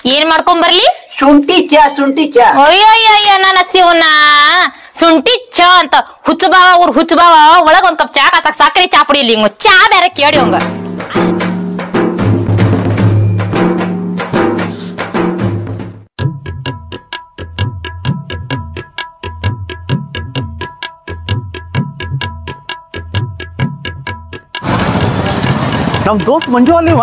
ಏನ್ ಮಾಡ್ಕೊಂಡ್ ಬರ್ಲಿ ಶುಂಠಿ ಚಾ ಶುಂಠಿ ಚಾ ಅಯ್ಯಯ್ಯಯ್ಯ ನನ್ನ ಶಿವನ ಶುಂಠಿ ಚಾ ಅಂತ ಹುಚ್ಚು ಬಾವ ಊರ್ ಹುಚ್ಚು ಬಾವ ಒಳಗ್ ಒಂದ್ ಕಪ್ ಚಾ ಕಾಸಕ್ ಸಕ್ಕರೆ ಚಾ ಪುಡಿ ಇಲ್ಲಿ ಹಿಂಗ ಚಾ ಬೇರೆ ಕೇಳಿ ಹಂಗ ನಮ್ ದೋಸ್ತ್ ಮಂಜು ಅಲ್ಲಿವ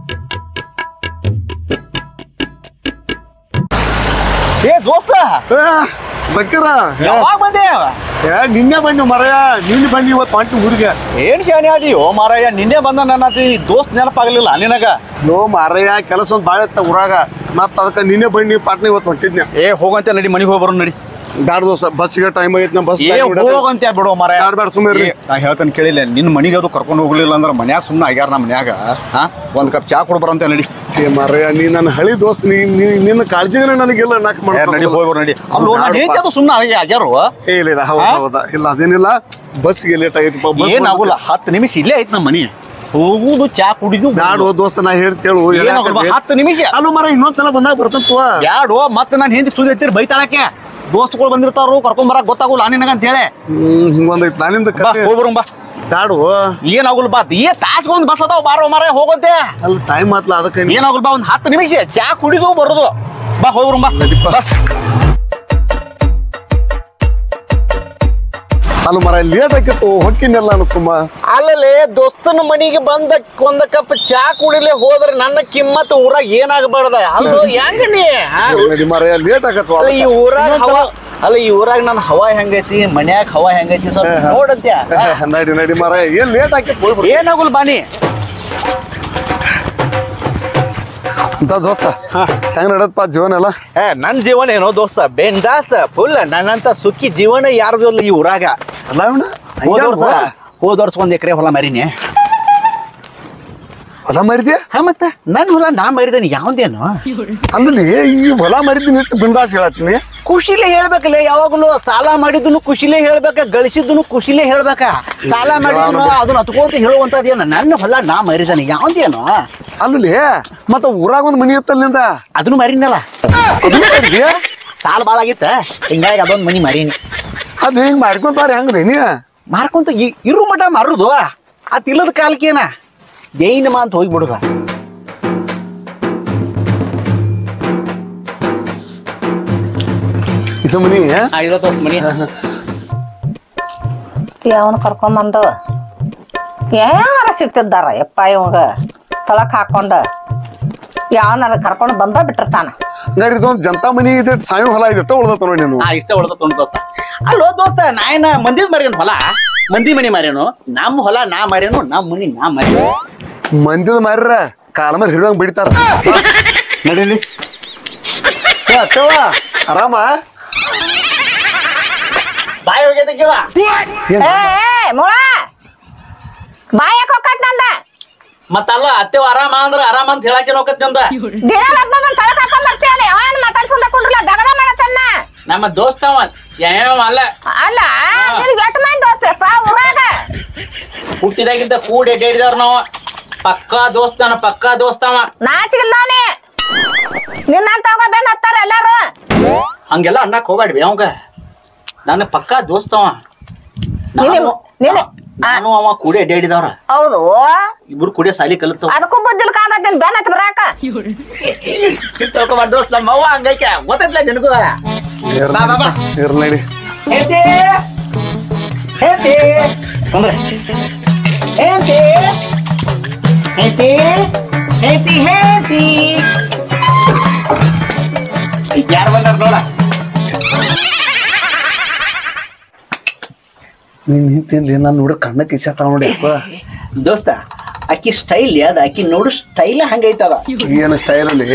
ಏ ದೋಸ್ತ ಬಕ್ಕರ ಯಾವಾಗ ಬಂದೆ ನಿನ್ನೆ ಬನ್ನಿ ಮರಯ ನಿನ್ನೆ ಬನ್ನಿ ಇವತ್ತು ಹೊಂಟಿ ಊರಿಗೆ ಏನ್ ಶಾಣಿ ಅದೀಯೋ ಮಾರಾಯ ನಿನ್ನೆ ಬಂದ ನನ್ನ ದೋಸ್ತ್ ನೆನಪಾಗ್ಲಿಲ್ಲ ನಿನಗ ನೋ ಮಾರಯ್ಯ ಕೆಲಸ ಒಂದು ಭಾಳ ಇತ್ತ ಊರಾಗ ಮತ್ತ ಅದಕ್ಕೆ ನಿನ್ನೆ ಬನ್ನಿ ಪಾಟ್ನ ಇವತ್ತು ಹೊಂಟಿದ್ನೆ ಏ ಹೋಗಂತೆ ನಡಿ ಮನಿಗೆ ಹೋಗಿ ಬರೋಣ ನಡಿ ಬ್ಯಾಡ ದೋಸ್ತ ಬಸ್ಸಿಗೆ ಟೈಮ್ ಆಗೈತೆ ನಾ ಬಸ್ ಏ ಹೋಗಂತೆ ಬಿಡೋ ಮಾರಾಯ ಬ್ಯಾಡ ಬ್ಯಾಡ ಸುಮ್ಮನೆ ಏ, ನಾ ಹೇಳ್ತಾನೆ ಕೇಳಿಲ್ಲ ನಿನ್ನ ಮನಿಗೆ ಅದು ಕರ್ಕೊಂಡು ಹೋಗ್ಲಿಲ್ಲ ಅಂದ್ರೆ ಮನ್ಯಾಗ ಸುಮ್ಮನೆ ಆಗ್ಯಾರ ನಮ್ಮ ಮನ್ಯಾಗ ಹಾ ಒಂದ್ ಕಪ್ ಚಾ ಕೊಡ್ ಬರಂತೆ ನಡಿ ಛೇ ಮಾರಯ್ಯ ನೀ ನನ್ನ ಹಳಿ ದೋಸ್ತ್ ನೀ ನೀ- ನಿನ್ನ ಕಾಳಜಿನೇ ನನಗಿಲ್ಲ ನಾಕ್ ಏ, ನಡಿ ಹೋಗಿ ಬರೋ ನಡಿ ಅಲ್ಲೋ ನಾನು ಹೇಗೆ ಅದು ಸುಮ್ಮನೆ ಆಗ್ಯಾರು ಏ ಇಲ್ಲ ಇಲ್ಲ ಹೌದಾ ಹೌದಾ ಇಲ್ಲ ಅದೇನಿಲ್ಲ ಬಸ್ಸಿಗೆ ಲೇಟ್ ಆಗೈತಿ ಬಸ್ ಏನಾಗುಲ್ಲ ಹತ್ತು ನಿಮಿಷ ಇಲ್ಲೇ ಐತ್ ನಮ್ಮ ಮನಿ ಹೋಗುದು ಚಾ ಕುಡಿದು ಬ್ಯಾಡ ಓ ದೋಸ್ತ ನಾ ಹೇಳಿ ಕೇಳು ಏನಾಗುಲ್ಲ ಹತ್ತು ನಿಮಿಷ ಅಲ್ಲೋ ಮರ ಇನ್ನೊಂದ್ಸಲ ಬಂದಾಗ ಬರ್ತಂತವ ಬ್ಯಾಡೋ ಮತ್ತೆ ನಾನು ಹಿಂದೆ ಸುದ್ದಿ ಐತಿರ್ ಬೈತಾಳಕ್ಕೆ ದೋಸ್ತಗಳು ಬಂದಿರ್ತಾರು ಕರ್ಕೊಂಡ್ ಬರಕ್ ಗೊತ್ತಾಗುಲ್ಲ ನಿನಗ ಅಂತ ಹೇಳಿ ಹ್ಮ್ ಹಿಂಗೊಂದೈತಿ ನಾನಿಂದ ಬಾ ಕತೆ ಹೋಗ್ಬರೋಣ ಬಾ ಬ್ಯಾಡು ಏನಾಗುಲ್ಲ ಬಾ ಏ ತಾಸ್ಗೊಂದ್ ಬಸ್ ಅದಾವ ಬಾರೋ ಮಾರ ಹೋಗಂತೆ ಅಲ್ಲಿ ಟೈಮ್ ಆತ್ಲ ಅದಕ್ಕೆ ನೀ- ಏನಾಗುಲ್ಲ ಬಾ ಒಂದ್ ಹತ್ತು ನಿಮಿಷ ಚಾ ಕುಡಿದು ಬರೋದು ಬಾ ಹೋಗ್ಬರೋಣ ಬಾ ನಡಿಪ್ಪ. ಬಾ. ಅಲ್ಲ ಮರ ಲೇಟ್ ಆಗಿತ್ತು ಹೊಕ್ಕಿನೆಲ್ಲ ನಾನು ಸುಮ್ಮ ಅಲ್ಲಲೇ ದೋಸ್ತನ ಮನಿಗೆ ಬಂದ ಒಂದ ಕಪ್ ಚಾ ಕುಡಿಲೆ ಹೋದ್ರೆ ನನ್ನ ಕಿಮ್ಮತ್ ಊರಾಗ ಏನಾಗಬಾರ್ದ ಅಲ್ಲ ಹೆಂಗ ನೀ ಆ? ನಡಿ ಮರ ಲೇಟ್ ಆಗತ್ವ ಅಲ್ಲ ಈ ಊರಾಗ ಹವಾ ಅಲ್ಲ ಈ ಊರಾಗ ನನ್ನ ಹವಾ ಹೆಂಗೈತಿ ಮನ್ಯಾಗ ಹವಾ ಹೆಂಗೈತಿ ಸ್ವಲ್ಪ ನೋಡಂತ್ಯ ನಡಿ ನಡಿ ಮರ ಏನ್ ಲೇಟ್ ಆಗಿತ್ತು ಹೋಗ್ಬಿಡು ಏನಾಗುಲ್ ಬಾನಿ ಅಂತ ದೋಸ್ತ ಹೆಂಗ್ ನಡತ್ಪ ಜೀವನ ಎಲ್ಲ ಏ ನನ್ ಜೀವನ ಏನೋ ದೋಸ್ತ ಬೆಂದಾಸ್ ಫುಲ್ ನನ್ನಂತ ಸುಖಿ ಜೀವನ ಯಾರ್ದು ಇಲ್ಲ ಈ ಊರಾಗ ಅಲ್ಲ ಇವನ ಹೋದ ವರ್ಷ ಹೋದ ವರ್ಷ ಒಂದ್ ಎಕರೆ ಹೊಲ ಮರಿನಿ ಹೊಲ ಮರಿದ್ಯ ಹಾ ಮತ್ತ ನನ್ ಹೊಲ ನಾ ಮರಿದೇನಿ ಯಾವ್ದೇನು ಅಲ್ಲಿ ಈ ಹೊಲ ಮರಿದ್ದೀನಿ ಇಟ್ಟು ಬಿಂದಾಸ್ ಹೇಳತ್ತೀನಿ ಖುಷಿಲೇ ಹೇಳ್ಬೇಕಲ್ಲ ಯಾವಾಗಲೂ ಸಾಲ ಮಾಡಿದ್ನು ಖುಷಿಲೇ ಹೇಳ್ಬೇಕ ಗಳಿಸಿದ್ನು ಖುಷಿಲೇ ಹೇಳ್ಬೇಕ ಸಾಲ ಮಾಡಿದ್ನು ಅದನ್ನ ಹತ್ಕೋತ ಹೇಳುವಂತದೇನು ನನ್ನ ಹೊಲ ನಾ ಮರಿದಾನೆ ಯಾವ್ದೇನು ಅಲ್ಲಿ ಮತ್ತ ಊರಾಗ ಒಂದ್ ಮನಿ ಇತ್ತಲ್ಲಿಂದ ಅದನ್ನು ಮರಿನಲ್ಲ ಅದನ್ನ ಮರಿದ್ಯ ಸಾಲ ಭಾಳ ಆಗಿತ್ತ ಹಿಂಗಾಗಿ ಅದೊಂದ್ ಮನಿ ಮರೀನಿ ಅದ್ ಹಿಂಗ್ ಮಾಡ್ಕೊಂತಾರ ಹೆಂಗ್ರಿ ನೀ ಮಾರ್ಕೊಂತ ಈ- ಇರು ಮಟ ಮಾರುದು ಆ ತಿಲ್ಲದ ಕಾಲಕ್ಕೇನ ಜೈನಮ ಅಂತ ಹೋಗ್ಬಿಡುದ ಇದು ಮನಿ ಐವತ್ತು ವರ್ಷ ಮನಿ ಅವನ್ ಕರ್ಕೊಂಬಂದು ಯಾರ ಸಿಗ್ತಿದ್ದಾರ ಯಪ್ಪ ಇವಂಗ ತಳಕ್ ಹಾಕೊಂಡ ಯಾವನಾರ ಕರ್ಕೊಂಡು ಬಂದ ಬಿಟ್ಟಿರ್ತಾನ ಹಂಗಾರೆ ಇದೊಂದ್ ಜನತಾ ಮನಿ ಇದೆ ಸಾಯಂ ಹೊಲ ಇದಿಟ್ಟ ಉಳ್ದತ್ತ ನೋಡಿ ನೀನು ಹಾ ಇಷ್ಟ ಹೊಡೆದ ತೊಂಡ್ ದೋಸ್ತ ಅಲ್ಲೋ ದೋಸ್ತ ನಾ ಏನ ಮಂದಿದ್ ಮರೇನು ಹೊಲ ಮಂದಿ ಮನಿ ಮಾರೇನು ನಮ್ಮ ಹೊಲ ನಾ ಮಾರೇನು ನಮ್ಮ ಮನಿ ನಾ ಮಾರೇನು ಮಂದಿದ ಮಾರ್ರ ಕಾಲ ಮೇಲೆ ಹಿರಿದಂಗ್ ಬಿಡ್ತಾರ ನಡೀಲಿ ಏ, ಅಕ್ಕವ್ವ ಆರಾಮ ಬಾಯಿ ಹೋಗ್ಯದಕ್ಕಿವ ಏನ್ ಏ ಏ, ಮೊಳ ಬಾಯ್ ಯಾಕೆ ಹೋಗತ್ ನಂದ ಮತ್ತಲ್ಲ ಅತ್ತೆವ ಆರಾಮ ಅಂದ್ರ ಆರಾಮ ಅಂತ ಹೇಳಕ್ಕೆ ಹೋಗತ್ತೆ ಅಂದ ದಿನ ಬಂದ್ ತಳಕ್ ಹಾಕೊಂಡ್ ಬರ್ತೀಯಲ್ಲ ಅವನ್ ಮಾತಾಡ್ಸೊಂದ ಕುಂಡ್ರಲ್ಲ ದಗದ ಮಾಡತ್ತನ್ನ ನಮ್ಮ ದೋಸ್ತವ ಯಾವ ಅಲ್ಲ ಅಲ್ಲ ನಿನಗೆ ಎಟ್ ಮಂದಿ ದೋಸ್ತಪ್ಪ ಊರಾಗ ಹುಟ್ಟಿದಾಗಿದ್ದ ಕೂಡಿ ಅಡ್ಡಾಡಿದವ್ರ ನಾವು ಪಕ್ಕಾ ದೋಸ್ತನ ಪಕ್ಕಾ ದೋಸ್ತವ ನಾಚಿಗಿಲ್ಲವನಿ ನಿನ್ನಂತ ಹೋಗ ಬೆನ್ ಹತ್ತಾರ ಎಲ್ಲಾರು ಹಂಗೆಲ್ಲ ಅನ್ನಕ್ ಹೋಗ್ಬೇಡ್ವಿ ಅವಂಗ ನನ್ನ ಪಕ್ಕಾ ದೋಸ್ತವ ನೀನೆ- ನಾನು- ನೀನೆ- ನಾನು ಅವ ಕೂಡಿ ಅಡ್ಡಾಡಿದವ್ರ ಹೌದು ಇಬ್ರು ಕೂಡಿ ಸಾಲಿ ಕಲಿತವ ಅದಕ್ಕೂ ಬುದ್ಧಿಲ್ ಕಾಂತೈತಿ ಬೆನ್ ಹತ್ತಿ ಬರಾಕ ತಿಳ್ಕೊಬಾರ್ದು ದೋಸ್ತ ನಮ್ಮ ಅವ್ವ ಹಂಗೈಕೆ ಗೊತ್ತೈತ್ಲ ನಿನಗೂ ಬಾ, ಬಾ, ಬಾ. ಇರ್ಲಿ ನಡಿ ಹೇತಿ ಹೇತಿ ಅಂದ್ರೆ ಹೇತಿ ಹೇತಿ ಹೇತಿ ಹೇತಿ ಯಾರು ಬಂದಾರ ನೋಡ ನೀನ್ ನಿಂತಿಲ್ಲಿ ನಾನು ನೋಡಿ ಕಣ್ಣ ಕಿಸತಾವ ನೋಡಿ ಅಪ್ಪ ದೋಸ್ತ ಆಕಿ ಸ್ಟೈಲ್ ಅದ ಆಕಿ ನೋಡು ಸ್ಟೈಲ್ ಹಂಗೈತದ ಏನು ಸ್ಟೈಲ್ ಅಲ್ಲಿ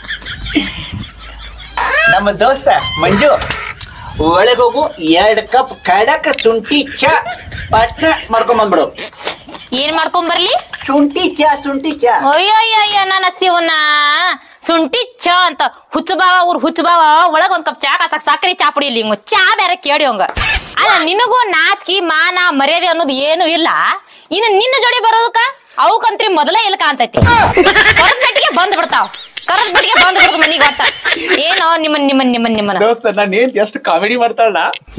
ನಮ್ಮ ದೋಸ್ತ ಮಂಜು ಒಳಗೆ ಹೋಗು ಎರಡು ಕಪ್ ಕಡಕ ಶುಂಠಿ ಚಾ ಪಟ್ನ ಮಾಡ್ಕೊಂಡ್ ಬಂದ್ಬಿಡು ಏನ್ ಮಾಡ್ಕೊಂಡ್ ಬರ್ಲಿ ಶುಂಠಿ ಚಾ ಶುಂಠಿ ಚಾ ಅಯ್ಯಯ್ಯಯ್ಯ ನನ್ನ ಶಿವನ ಶುಂಠಿ ಚಾ ಅಂತ ಹುಚ್ಚು ಬಾವ ಊರ್ ಹುಚ್ಚು ಬಾವ ಒಳಗ್ ಒಂದ್ ಕಪ್ ಚಾ ಕಾಸಕ್ ಸಕ್ಕರೆ ಚಾ ಪುಡಿ ಇಲ್ಲಿ ಹಿಂಗ ಚಾ ಬೇರೆ ಕೇಳಿ ಹಂಗ ಅಲ್ಲ ನಿನಗೂ ನಾಚ್ಕಿ ಮಾನ ಮರ್ಯಾದೆ ಅನ್ನೋದು ಏನು ಇಲ್ಲ ಇನ್ನು ನಿನ್ನ ಜೋಡಿ ಬರೋದಕ್ಕ ಅವಕ್ಕಂತ್ರಿ ಮೊದಲೇ ಇಲ್ಲ ಕಾಣ್ತೈತಿ ಹೊರದ್ ಬೆಟ್ಟಿಗೆ ಬಂದ್ ಬಿಡ್ತಾವ್ ಕರದ್ ಬಡಿಗೆ ಬಂದ್ ಬಿಡುದು ಮನಿಗೆ ಒಟ್ಟ ಏನೋ ನಿಮ್ಮನ್ ನಿಮ್ಮನ್ ನಿಮ್ಮನ್ ನಿಮ್ಮನ್ನ ದೋಸ್ತ ನಾನು ಏನ್ ಎಷ್ಟು ಕಾಮಿಡಿ ಮಾಡ್ತಾಳ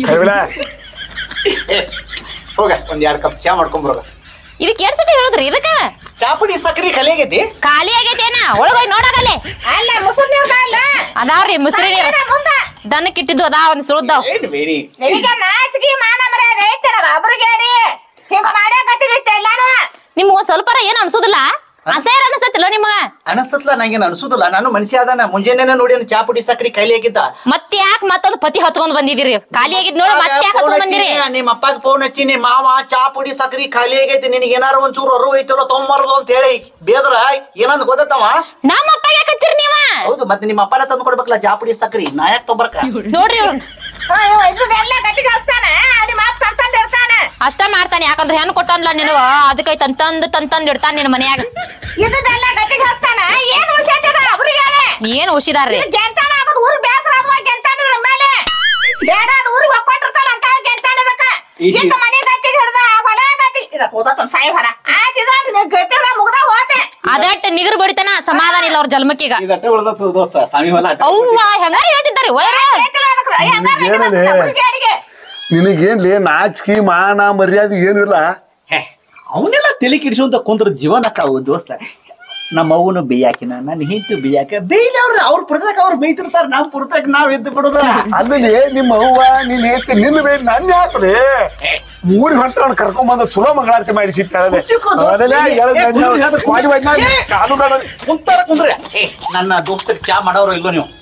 ಹೋಗ ಒಂದ್ ಎರಡ್ ಕಪ್ ಚಾ ಮಾಡ್ಕೊಂಬರೋಗ ಇದಕ್ಕೆ ಎರಡ್ ಸತಿ ಹೇಳಿದ್ರಿ ಇದಕ್ಕ ಚಾಪುಡಿ ಸಕ್ರಿ ಖಾಲಿ ಆಗೈತಿ ಖಾಲಿ ಆಗೈತೇನ ಒಳಗೋಗಿ ನೋಡಾಗಲ್ಲೇ ಅಲ್ಲ ಮುಸುರ್ ನೀರ್ಗ ಅಲ್ಲ ಅದಾವ್ರಿ ಮುಸ್ರಿ ನೀರು ಮುಂದ ದನಕ್ ಇಟ್ಟಿದ್ದು ಅದಾವ ಒಂದ್ ಸುಳ್ದಾವ್ ಏನ್ ಬೇರಿ ನಿನಗೆ ನಾಚಿಕೆ ಮಾನ ಮರ್ಯಾದೆ ಐತಿರಗ ಒಬ್ರಿಗೇಡಿ ಹಿಂಗ ಮಾಡ್ಯಾಕತ್ತಿದ್ದೆ ಎಲ್ಲಾನು ನಿಮ್ಗ್ ಒಂದ್ ಸ್ವಲ್ಪರ ಏನ್ ಅನ್ಸುದಿಲ್ಲ ಅಸಹ್ಯ ಅನಸ್ತತಿಲ್ಲ ನಿಮಗ ಅನಸ್ತತ್ಲ ನಂಗೇನ್ ಅನ್ಸುದಿಲ್ಲ ನಾನು ಮನುಷ್ಯ ಅದಾನ ಮುಂಜಾನೆ ನೋಡಿ ಚಾಪುಡಿ ಸಕ್ರಿ ಖಾಲಿ ಆಗಿದ್ದ ಮತ್ ಯಾಕ್ ಮತ್ತೊಂದ್ ಪತಿ ಹಚ್ಕೊಂಡ್ ಬಂದಿದಿರಿ ಖಾಲಿ ಆಗಿದ್ ನೋಡಿ ಮತ್ತೆ ಯಾಕೆ ಹಚ್ಕೊಂಡ್ ಬಂದಿರಿ ನಿಮ್ಮ ಅಪ್ಪಗೆ ಫೋನ್ ಹಚ್ಚಿನಿ ಮಾವ ಚಾಪುಡಿ ಸಕ್ರಿ ಖಾಲಿ ಆಗೈತಿ ನಿನಗೆ ಏನಾರ ಒಂಚೂರು ಅರು ಐತಲ್ಲ ತೊಂಬಾರದು ಅಂತ ಹೇಳಿ ಬೇದ್ರ ಏನಂದ್ ಗೊತ್ತವ ನಮ್ಮ ಅಪ್ಪ ಯಾಕೆ ಹಚ್ಚಿರಿ ನೀವ ಹೌದು ಮತ್ತೆ ನಿಮ್ಮ ಅಪ್ಪನ ತಂದು ಕೊಡ್ಬೇಕಲ್ಲ ಚಾಪುಡಿ ಸಕ್ರಿ ನಾ ಯಾಕೆ ತೊಂಬರ್ಕ ನೋಡ್ರಿ ಇವ್ರನ್ ಇದ್ರದೆಲ್ಲ ಗಟ್ಟಿಗೆ ಹಚ್ತಾನ ನಿಮ್ಮ ಮಾತು ತಂತಂದ್ ಇರ್ತಾನ ಅಷ್ಟ ಮಾಡ್ತಾನೆ ಯಾಕಂದ್ರೆ ಹೆಣ್ ಕೊಟ್ಟನ್ಲ ನಿನಗ ಅದಕ್ಕೈ ತಂತಂದ್ ತಂತಂದ್ ಇಡ್ತಾನ ನಿನ್ ಮನ್ಯಾಗ ಇದ್ರದೆಲ್ಲ ಗಟ್ಟಿಗೆ ಹಚ್ತಾನ ಏನ್ ಉಳ್ಸೈತದ ಒಬ್ರಿಗೇಡಿ ಏನ್ ಹುಷಿದಾರ್ರಿ ಗೆಂತಾನ ಆಗೋದು ಊರ್ ಬೇಸರ ಆಗುವ ಗೆಂತಾನದ್ರ ಮೇಲೆ ಬೇಡ ಅದು ಊರಿಗೆ ಹೊಕ್ಕೊಟ್ಟಿರ್ತಲ್ಲ ಅಂತ ಗೆಂತಾನದಕ್ಕ ಈಗ ಮನೆ ಗಟ್ಟಿಗೆ ಹಿಡ್ದ ಹೊಲ ಗಟ್ಟಿ ಇದ ಹೋದ ಸಾಯಿ ಹೊರ ಆಯ್ತು ಇದ ಗಟ್ಟಿರ ಮುಗ್ದ ಹೋತೆ ಅದಟ್ ನಿಗರ್ ಬಡಿತಾನ ಸಮಾಧಾನ ಇಲ್ಲ ಅವ್ರ ಜನ್ಮಕ್ಕೀಗ ಇದಟ್ಟೆ ಉಳ್ದತ್ತು ದೋಸ್ತ ಸ್ವಾಮಿ ಹೊಲ ಅಟ್ಟ. ಅವ್ವ ಹೆಂಗಾರ ಹೇಳ್ತಿದ್ದಾರೆ ವೈರ ಹುಡುಗಿಯರಿಗೆ ನಿನಗೇನ್ಲಿ ನಾಚಿಕೆ ಮಾನ ಮರ್ಯಾದೆ ಏನಿಲ್ಲ ಹೇ, ಅವನ್ನೆಲ್ಲ ತಲೆ ಕಿಡಿಸುವಂತ ಕುಂದ್ರ ಜೀವನಕ್ಕಾವು ದೋಸ್ತ ನಮ್ಮ ಅವ್ವನು ಬೇಯಾಕಿನ ನನ್ನ ಹಿಂತು ಬೇಯಾಕ ಬೇಯ್ಲಿ ಅವ್ರು ಅವ್ರ ಪುರದಾಗ ಅವ್ರು ಬೈತಿರ್ತಾರ ನಮ್ ಪುರದಾಗ ನಾವ್ ಎದ್ದು ಬಿಡೋದ ಅಲ್ಲಿ ನಿಮ್ಮ ಅವ್ವ ನೀನ್ ಏತಿ ನಿನ್ನ ಬೇ ನನ್ನ ಯಾಕ್ರಿ ಮೂರಿ ಹೊಂಟ ಕರ್ಕೊಂಡ್ ಬಂದ ಚಲೋ ಮಂಗಳಾರತಿ ಮಾಡಿ ಸಿಟ್ಟಾಳೆ ಹುಚ್ಚುಕೋ ದೋಸ್ತ. ಏ, ಚಾಲು ಬೇಡ ಕುಂತಾರ ಕುಂದ್ರ ಏ ನನ್ನ ದೋಸ್ತರ್ ಚಾ ಮಾಡೋರು ಇಲ್ವೋ ನೀವು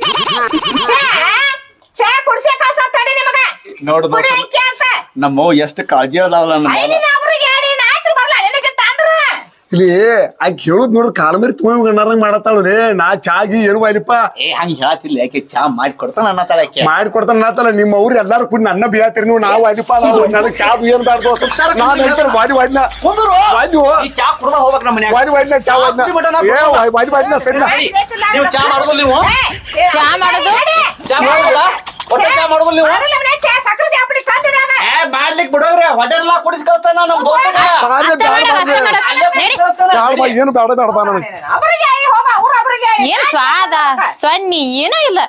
ಚಾ ಚಾ ಕುಡ್ಸೆ ಕಳ್ಸ ತಡಿ ನಿಮಗ ನೋಡು ಕುಡಿ ದೋಸ್ತ ಅಂಕಿ ಅಂತ ನಮ್ಮ ಅವ್ವ ಎಷ್ಟು ಕಾಳಜಿ ಅದಾವಲ್ಲ ನಮ್ಮ ಅವ್ವ. ಐದಿನ ಅವ್ರಿಗೆ ಹೇಳಿ ನಾಚಿ ಬರ್ಲ ನಿನಗೆ ತಂದ್ರ ಇಲ್ಲಿ ಆಕಿ ಹೇಳುದ್ ನೋಡು ಕಾಲ ಮೇರಿ ತುಂಬ ಗಣ್ಣಾರಂಗ್ ಮಾಡತ್ತಾಳು ರೇ ನಾ ಚಾಗಿ ಏನು ಬಾಯ್ಲಿಪ್ಪ ಏ ಹಂಗ ಹೇಳತ್ತಿಲ್ಲ ಯಾಕೆ ಚಾ ಮಾಡಿ ಕೊಡ್ತಾನ ನನ್ನ ತಳಕ್ಕೆ ಮಾಡಿ ಕೊಡ್ತಾನ ನಾತಲ್ಲ ನಿಮ್ಮ ಅವ್ರು ಎಲ್ಲಾರು ಕೂಡ ನನ್ನ ಬಿಯಾತಿರಿ ನೀವು ನಾವು ವಾಯ್ಲಿಪ್ಪ ನಾವು ನನಗ್ ಚಾದು ಏನ್ ಬ್ಯಾಡ ದೋಸ್ತ ನಾನ್ ಹೇಳ್ತಾರೆ ವಾಡಿ ವಾಡಿನ ಕುಂದ್ರು ವಾಡಿ ಈ ಚಾ ಕುಡ್ದ ಹೋಗ್ಬೇಕು ನಮ್ಮ ಮನ್ಯಾಗ ವಾಡಿ ವಾಡಿನ ಚಾ ವಾಡಿನ ಕುಡಿ ಮಟನ ಏ ವಾಡಿ ವಾಡಿ ವಾಡಿನ ಸರಿ ಏಯ್, ನೀವು ಚಾ ಮಾಡೋದಿಲ್ಲ ನೀವು ಚಾ ಮಾಡೋದು? ಚಾ ಮಾಡೋದಿಲ್ಲ ಒಟ್ಟ ಚಾ ಮಾಡೋದಿಲ್ಲ ನೀವು ಚಾ ಸಕ್ರೆ ಚಾಪಡಿ ತಂದಿರಾಗ ಏ ಮಾಡ್ಲಿಕ್ ಬಿಡೋಗ್ರಿ ಹೋಟೆಲ್ ಕುಡಿಸ್ ಕಳ್ಸ್ತಾನ ನಮ್ ದೋಸ್ತಗ ಅಷ್ಟೇ ಮಾಡು, ಅಷ್ಟೇ ಮಾಡು. ಅಲ್ಲೇ ನಡಿ. ಕುಡಿಸ್ ಕಳ್ಸ್ತಾನ. ಬ್ಯಾಡ ಬಾ ಏನು ಬೇಡ ಬೇಡ ಬಾ ನನಗೆ ಅವ್ರಿಗೆ ಹೇಳಿ ಹೋಗ ಅವ್ರ ಅವ್ರಿಗೆ ಹೇಳಿ ಏನ್ ಸ್ವಾದ ಸೊನ್ನಿ ಏನೂ ಇಲ್ಲ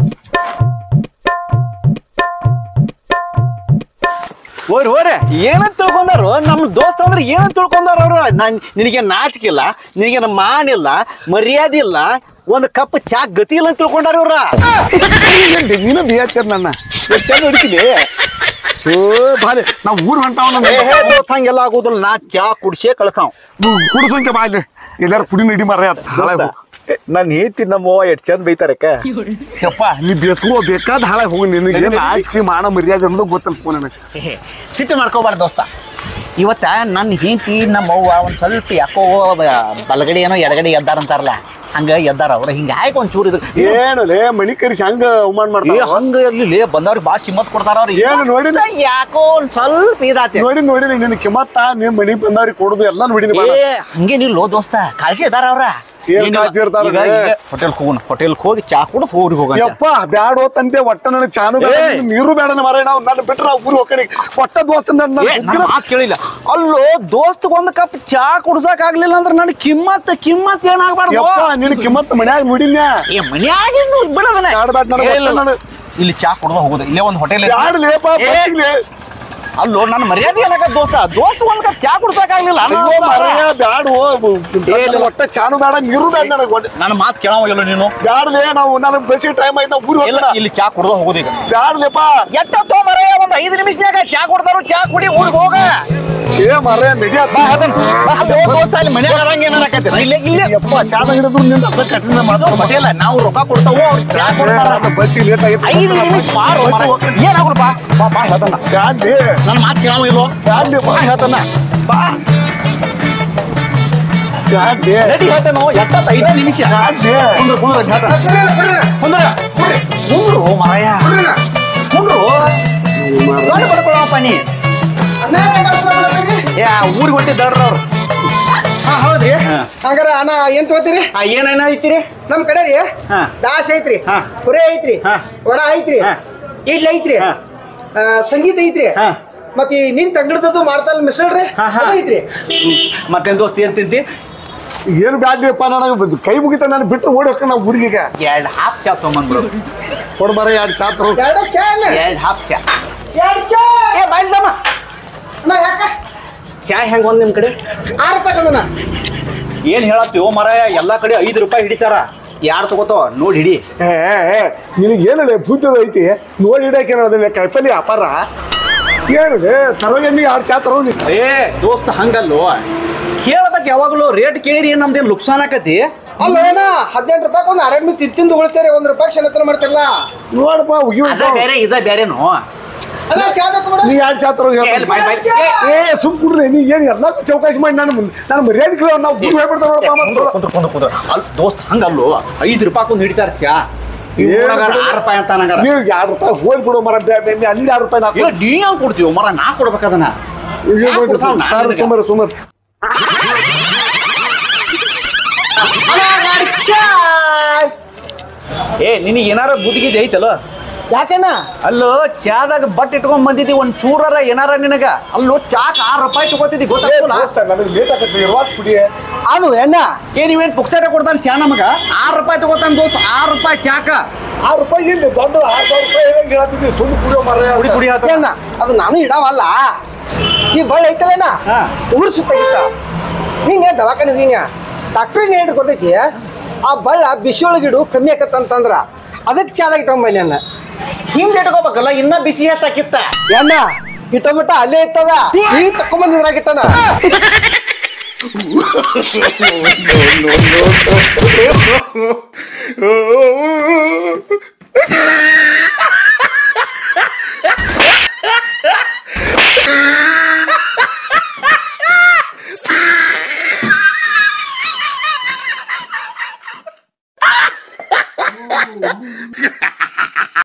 ಓರ್ ಓರೆ ಏನಂತ ತಿಳ್ಕೊಂಡಾರು ನಮ್ಮ ದೋಸ್ತ ಅಂದ್ರೆ ಏನಂತ ತಿಳ್ಕೊಂಡಾರ ಅವ್ರು ನಾನ್ ನಿನಗೆ ನಾಚಿಕಿಲ್ಲ ನಿನಗೆ ನಮ್ಮ ಮಾನಿಲ್ಲ ಮರ್ಯಾದೆ ಇಲ್ಲ ಒಂದು ಕಪ್ ಚಾ ಗತಿ ಇಲ್ಲ ಅಂತ ತಿಳ್ಕೊಂಡಾರ ಇವ್ರ ನೀನು ಬಿಯಾತಿರ್ ನನ್ನ ಚೆಂದ ಹುಡುಕಿಲಿ ಸೋ ಬಾಲೆ ನಾವ್ ಊರ್ ಹೊಂಟಾವ ಏ ಹೇ ದೋಸ್ತ ಹಂಗೆಲ್ಲ ಆಗೋದಿಲ್ಲ ನಾ ಚಾ ಕುಡ್ಸೇ ಕಳ್ಸಾವ್ ಕುಡಿಸೋಂಕೆ ಬಾಯ್ಲಿ ಎಲ್ಲಾರು ಕುಡಿ ನಡಿ ಮರ್ರೆ ಅಂತ ಹಾಳಾಗ್ ಹೋಗ್. ನಾನು ಹೇಳ್ತೀನಿ ನಮ್ಮ ಎಷ್ಟ್ ಚಂದ ಬೈತಾರಕ್ಕ ಯಪ್ಪ ನೀ ಬೇಸ್ಕೋ ಬೇಕಾದ ಹಾಳಾಗಿ ಹೋಗಿ ನಿನಗೆ ಏನು ಆಚಿಕೆ ಮಾನ ಮರ್ಯಾದೆ ಅನ್ನೋದು ಗೊತ್ತಲ್ಲ ಫೋನ್ ನನಗೆ ಸಿಟ್ಟು ಮಾಡ್ಕೋಬಾರ್ದು ದೋಸ್ತ ಇವತ್ತ ನನ್ನ ಹೆಂಡತಿ ನಮ್ಮ ಅವ್ವ ಒಂದ್ ಸ್ವಲ್ಪ ಯಾಕೋ ಬಲಗಡೆ ಏನೋ ಎಡಗಡೆ ಎದ್ದಾರಂತಾರಲ್ಲ ಹಂಗ ಎದ್ದಾರ ಅವ್ರ ಹಿಂಗ ಆಯ್ಕೆ ಒಂದ್ ಚೂರು ಇದ್ರು ಏನು ಲೇ ಮಣಿ ಕರಿಸಿ ಹಂಗ ಅವಮಾನ ಏ ಮಾಡ್ತಾವ ಹಂಗ ಇರ್ಲಿ ಬಂದವ್ರಿಗೆ ಬಾಳ ಕಿಮ್ಮತ್ ಕೊಡ್ತಾರ ಅವ್ರಿಗೆ ಏನು ನೋಡಿಲ್ಲ? ಯಾಕೋ ಒಂದ್ ಸ್ವಲ್ಪ ಇದಾತೆ ನೋಡಿ ನೋಡಿ ನಿನ್ನ ಕಿಮ್ಮತ್ತ ನಿಮ್ ಮನಿ ಬಂದವ್ರಿಗೆ ಕೊಡುದು ಎಲ್ಲ ನೋಡಿನಿ ಬಾ ಏ ಹಂಗೇನಿಲ್ಲೋ ದೋಸ್ತ ಕಾಳಜಿ ಅದಾರ ಅವ್ರ ಏನ್ ಕಾಳಜಿ ಇರ್ತಾರ ಅವ್ರಿಗೆ? ಹೋಟೆಲ್ ಹೋಗೋಣ ಹೋಟೆಲ್ ಹೋಗಿ ಚಾ ಕುಡ್ದು ಹೋಗ್ರಿ ಹೋಗ ಯಪ್ಪ ಬ್ಯಾಡ ತಂದೆ ಒಟ್ಟ ನನಗೆ ಚಾನು ಬೇಡ ಏ. ನಿನಗ್ ನೀರು ಬೇಡ ಮರ ನಾವು ನನ್ನ ಬಿಟ್ರೆ ನಾವು ಊರು ಹೋಗ್ಕಡಿ ಒಟ್ಟ ದೋಸ್ತ ನನ್ನ ಮಾತು ಕೇಳಿಲ್ಲ ಅಲ್ಲೋ ದೋಸ್ತ್ ಒಂದ್ ಕಪ್ ಚಾ ಕುಡ್ಸಕ್ ಆಗ್ಲಿಲ್ಲ ಅಂದ್ರೆ ನನ್ ಕಿಮ್ಮತ್ ಕಿಮ್ಮತ್ ಏನಾಗ್ಬಾರ್ದು ಯಪ್ಪ ನಿನ್ ಕಿಮ್ಮತ್ ಮನ್ಯಾಗ ನೋಡಿನ್ಯಾ ಏ ಮನ್ಯಾಗಿಂದು ಬಿಡದನ ಬ್ಯಾಡ ಬ್ಯಾಡ ನನಗೆ ಒಟ್ಟ ನನಗೆ ಇಲ್ಲಿ ಚಾ ಕುಡ್ದ ಹೋಗುದು ಇಲ್ಲೇ ಒಂದ್ ಹೋಟೆಲ್ ಬ್ಯಾಡ ಲೇಪ ಬಸ್ಸಿಗ್ಲೇ. ಅಲ್ಲೋ ನನ್ನ ಮರ್ಯಾದೆ ಏನಕ್ಕ ದೋಸ್ತ ದೋಸ್ತ್ ಒಂದ್ ಕಪ್ ಚಾ ಕುಡ್ಸಕ್ ಆಗ್ಲಿಲ್ಲ ಅಯ್ಯೋ ಮಾರಾಯ, ಬ್ಯಾಡ ಹೋ. ಒಟ್ಟ ಚಾನು ಬೇಡ ನೀರು ಬೇಡ ನನಗೆ ಒಟ್ಟ ನನ್ನ ಮಾತು ಕೇಳಾವಿಲ್ಲ ನೀನು ಬ್ಯಾಡ್ಲೇ ನಾವು ನನಗೆ ಬಸ್ಸಿಗೆ ಟೈಮ್ ಆಯ್ತು ನಾವು ಊರು ಇಲ್ಲ ಹೋಗೋಣ ಇಲ್ಲಿ ಚಾ ಕುಡ್ದ ಹೋಗುದು ಈಗ ಬ್ಯಾಡ್ಲೇಪ ಎಷ್ಟೊತ್ತೋ ಮರ ಒಂದ್ ಐದು ನಿಮಿಷನ್ಯಾಗ ಚಾ ಕೊಡ್ತಾರು ಚಾ ಕುಡಿ ಊರಿಗೆ ಹೋಗ ಏ ಮರ ನಡಿಯ ಬಾ ಅದನ್ ಬಾ ಅಲ್ಲಿ ಹೋಗ್ ದೋಸ್ತ ಅಲ್ಲಿ ಮನ್ಯಾಗ ಅದಂಗ ಏನಾರಕತ್ತಿ ಇಲ್ಲೇ ಇಲ್ಲೇ ಯಪ್ಪ ಚಾದ ಹಿಡಿದ್ರು ನಿಂದ ಅರ್ಧ ಕಠಿಣ ಅದು ಮಾತು ಹೋಟೆಲ್ ನಾವು ರೊಕ್ಕ ಕೊಡ್ತಾವು ಅವ್ರು ಚಾ ಕೊಡ್ತಾರ ಬಸ್ಸಿಗೆ ಲೇಟ್ ಆಗೈತೆ ಐದು ನಿಮಿಷ ಬಾರೋ ಏನಾಗಲ್ಲ ಬಾ ಬಾ ಬಾ ಹೇಳ್ತಾನ ಬ್ಯಾಡ್ಲಿ ನನ್ನ ಮಾತು ಕೇಳಾವ ಇಲ್ಲೋ ಬ್ಯಾಡ್ಲಿ ಬಾ ಹೇಳ್ತಾನ ಬಾ ಬ್ಯಾಡ್ಲಿ ರೆಡಿ ಹೇಳ್ತಾನೋ ಎಷ್ಟೊತ್ತು ಐದೇ ನಿಮಿಷ ಬ್ಯಾಡ್ಲಿ ಕುಂದ್ರ ಕುಂದ್ರ ಹೇಳ್ತಾನ ಕುಂದ್ರ ಕುಂದ್ರು ಮಾರಾಯ ಕುಂದ್ರು ದೊಡ್ಡ ಬಡ್ಕೊಳಪ್ಪ ನೀ ಏ ಊರಿಗೆ ಹೊಂಟಿದ್ದಾರ್ರ ಅವ್ರು ಹಾ ಹೌದ್ರಿ ಹಂಗಾರ ಅಣ್ಣ ಏನ್ ತಗೋತೀರಿ ಆ ಏನೇನ ಐತಿರಿ ನಮ್ ಕಡೆ ರೀ ಹಾ. ದಾಸ್ ಐತ್ರಿ ಹಾ. ಪುರೆ ಐತ್ರಿ ಹಾ. ವಡ ಐತ್ರಿ ಹಾ. ಇಡ್ಲಿ ಐತ್ರಿ ಹಾ. ಆ, ಸಂಗೀತ ಐತ್ರಿ ಹಾ. ಮತ್ ಈ ನಿನ್ ತಂಗಡದದು ಮಾಡ್ತಾರ ಮಿಸಳ್ರಿ ಹಾ, ಹಾ. ಅದು ಐತ್ರಿ ಮತ್ತೇನ್ ದೋಸ್ತಿ ಏನ್ ತಿಂತಿ ಏನು ಬ್ಯಾಡ್ಲಿಪ್ಪ ನನಗೆ ಕೈ ಮುಗಿತ ನಾನು ಬಿಟ್ಟು ಓಡಿ ಹೋಗ್ಕ ನಾವು ಊರಿಗೆ ಎರಡ್ ಹಾಫ್ ಚಾ ತೊಗೊಂಬಂದ್ಬಿಡು ಕೊಡ್ ಬರ ಎರಡು ಚಾ ತರೋ ಎರಡು ಚಾ ಅಣ್ಣ ಎರಡ್ ಹಾಫ್ ಚಾ ಎರಡು ಚಾ ಏ ಬಾಯ್ಲಮ್ಮ ಅಣ್ಣ ಯಾಕ ಚಾ ಹೆಂಗ್ ಒಂದ್ ನಿಮ್ ಕಡೆ ಆರು ರೂಪಾಯಿ ಅದನ್ನ ಏನ್ ಹೇಳತ್ತೀವೋ ಮರ ಎಲ್ಲಾ ಕಡೆ ಐದು ರೂಪಾಯಿ ಹಿಡಿತಾರ ಯಾರು ತಗೋತೋ ನೋಡಿ ಹಿಡಿ ಏ ಏ, ನಿನಗೆ ಏನಲ್ಲ ಬುದ್ಧಿ ಐತಿ ನೋಡಿ ಇಡಕ್ಕೆ ಅದನ್ನ ಕೈಪಲ್ಲಿ ವ್ಯಾಪಾರ ಏನಿದೆ ತರೋ ಎಮ್ಮಿ ಎರಡು ಚಾ ತರೋ ನೀ ಏ ದೋಸ್ತ ಹಂಗಲ್ಲೋ ಕೇಳ್ಬೇಕು ಯಾವಾಗಲೂ ರೇಟ್ ಕೇಳಿರಿ ಏನ್ ನಮ್ದೇನ್ ಲುಕ್ಸಾನ್ ಆಕತಿ ಅಲ್ಲ ಏನ ಹದಿನೆಂಟು ರೂಪಾಯಿ ಒಂದು ಅರಣ್ಯ ಮೀ ತಿಂದು ಉಳಿತಾರೆ ಒಂದ್ ರೂಪಾಯಿ ಶನತನ ಮಾಡ್ತಿರಲ್ಲ ನೋಡಪ್ಪ ಉಗಿ ಅದ ಬೇರೆ ಇದ ಬೇರೆನು ಅಣ್ಣ ಚಾ ಬೇಕು ಬಿಡು ನೀ ಎರಡು ಚಾ ತರೋ ಏ, ಇಲ್ಲಿ ಬಾಯ್ ಬಾಯ್. ಏ ಸುಮ್ ಕುಡ್ರಿ ನೀ ಏನು ಎಲ್ಲಕ್ಕೂ ಚೌಕಾಸಿ ಮಾಡಿ ನಾನು ನಾನು ಮರ್ಯಾದೆ ಕೇಳೋ ನಾವು ಗುರು ಹೇಳ್ಬಿಡ್ತಾವ ನೋಡಪ್ಪ ಕುಂದ್ರ ಮತ್ತೆ. ಕುಂದ್ರ ಕುಂದ್ರ ಕುಂದ್ರ ಅಲ್ ದೋಸ್ತ್ ಹಂಗಲ್ಲೋ ಐದು ರೂಪಾಯಿ ಕೊಂದ್ ಹಿಡಿತಾರ ಚಾ ಏನ್ ಆರು ರೂಪಾಯಿ ಅಂತ ನಂಗಾರ ನೀವು ಎರಡು ರೂಪಾಯಿ ಹೋಲ್ ಬಿಡು ಮರ ಬೇ- ಬೇ- ಬೇ- ಅಲ್ಲಿ ಎರಡು ರೂಪಾಯಿ ನಾಲ್ಕು ಈಗ ನೀ ಹಂಗ್ ಕೊಡ್ತೀವ ಮರ ನಾ ಕೊಡ್ಬೇಕದನ್ನ ಚಾ ಕೊಡ್ತಾವ್ ನಾ ನಿನಗ. ಸುಮಾರು ಸುಮಾರು ಏ ನಿನಗೆ ಏನಾರ ಬುದ್ಧಿಗಿದ್ ಐತಲ್ಲ ಯಾಕಣ್ಣ ಅಲ್ಲೋ ಚಾದಾಗ ಬಟ್ ಇಟ್ಕೊಂಡ್ ಬಂದಿದ್ದಿ ಒಂದ್ ಚೂರರ ಏನಾರ ನಿನಗ ಅಲ್ಲೋ ಚಾಕ್ ಆರ್ ರೂಪಾಯಿ ತಗೋತಿದ್ದಿ ಗೊತ್ತಾಗ್ತಲ್ಲ ನನಗೆ ಲೇಟ್ ಆಗತ್ತೆ ಇರುವಾತ್ ಕುಡಿ ಅದು ಎಣ್ಣ ಏ ನೀವೇನ್ ಪುಕ್ಸಟ ಕೊಡ್ತಾನ ಚಾ ನಮಗ ಆರ್ ರೂಪಾಯಿ ತಗೋತಾನ ದೋಸ್ತ ಆರ್ ರೂಪಾಯಿ ಚಾಕ ಆರು ರೂಪಾಯಿ ಇಲ್ಲ ದೊಡ್ಡ ಆರು ಸಾವಿರ ರೂಪಾಯಿ ಹೇಳಂಗೆ ಹೇಳ್ತಿದ್ದಿ ಸುಮ್ಮನೆ ಕುಡಿಯೋ ಮರ ಕುಡಿ ಕುಡಿ ಹೇಳ್ತಾನ. ಅಣ್ಣ ಅದು ನಾನು ಇಡವಲ್ಲ ಈ ಬಳ್ಳಿ ಐತಲ್ಲ ಹಾ. ಊರ್ ಸುತ್ತಾಗಿತ್ತ ನೀನೆ ದವಾಖಾನೆ ಹೋಗಿನ್ಯ ಡಾಕ್ಟ್ರಿಗೆ ಹೇಳಿ ಕೊಟ್ಟೈತಿ ಆ ಬಳ್ಳ ಬಿಸಿ ಒಳಗಿಡು ಕಮ್ಮಿ ಆಕತ್ತಂತಂದ್ರ ಅದಕ್ಕೆ ಚಾದಾಗ ಇಟ್ಕೊಂಬಲ್ಲಿ ಅಣ್ಣ ಹಿಂದ್ ಇಟ್ಕೋಬೇಕಲ್ಲ ಇನ್ನ ಬಿಸಿ ಹೆಚ್ಚಾಕಿತ್ತ ಅಣ್ಣ ಇಟ್ಟಮಟ ಅಲ್ಲೇ ಇರ್ತದ ಈ ತಕೊಂಬಂದಿದ್ರಾಗಿಟ್ಟಣ